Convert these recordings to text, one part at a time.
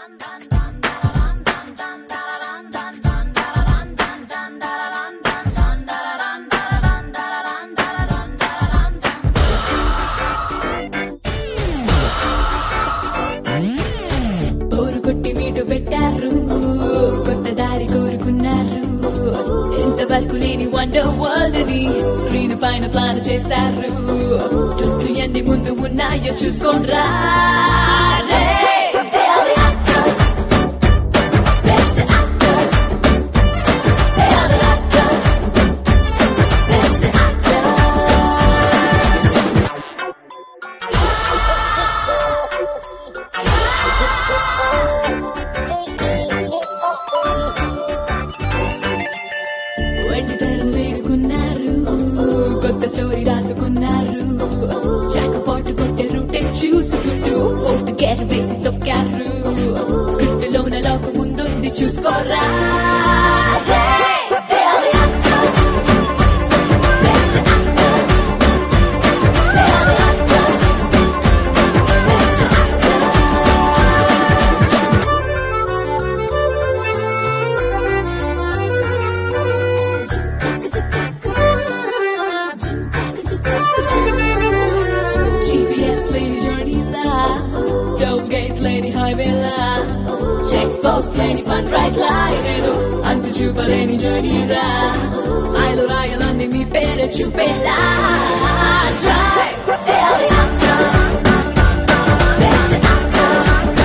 Bore కొట్టి meet పెట్టారు కొత్త దారి కోరుకున్నారు ఇంతవరకు లేని వండర్ వరల్డ్ ని స్క్రీన్ పైన ప్లాన్ చేశారు చూస్తూ ఎన్ని ముందు ఉన్నాయో చూసుకోండ్రా రే. They are the actors. Best actors. They are the actors. Best actors. వెండి తెర వేడుకున్నారు కొత్త స్టోరీ రాసుకున్నారు చాకపాటు కొట్టే రూటే చూసుకుంటూ ఫోర్త్ గేర్ వేసి తొక్కారు స్క్రిప్ట్ లోన లోకు ముందుంది చూసుకోరా Hey, they are the actors. Best actors. They are the actors. Best actors. GPS లేని జర్నీలా టోల్ గేట్ లేని హైవేలా చెక్ పోస్ట్ లేని ఫన్ రైట్ లా నేను అంతు చూపలేని జర్నీరా ఐలో రాయాలని మీ పేరు చూపేలా Try. They are the actors. Best actors.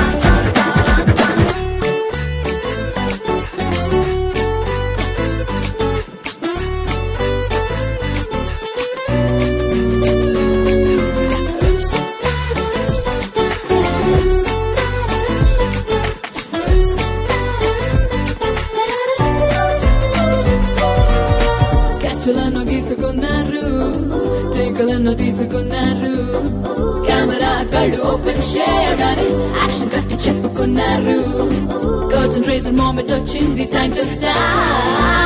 స్కెచ్లను గీసుకున్నారు టేకులను తీసుకున్నారు కెమెరా కళ్ళు ఓపెన్ చేయగానే యాక్షన్ కట్టి చెప్పుకున్నారు కర్టన్ రేజర్ మూమెంట్ వచ్చింది టైం టు స్టార్ట్